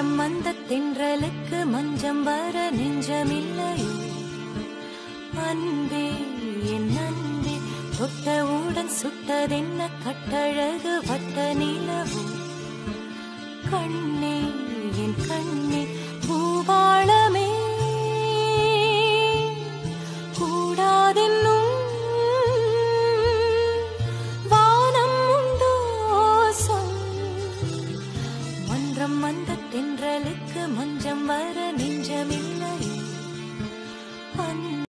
கொஞ்சம் அந்த தென்றலுக்கு மஞ்சம் வர நெஞ்சமில்லையோ அன்பே என் அன்பே தொட்டவுடன் சுட்டதென்ன கட்டழகு வட்ட நிலவோ கண்ணே என் கண்ணே பூபாளமே கூடாதென்ன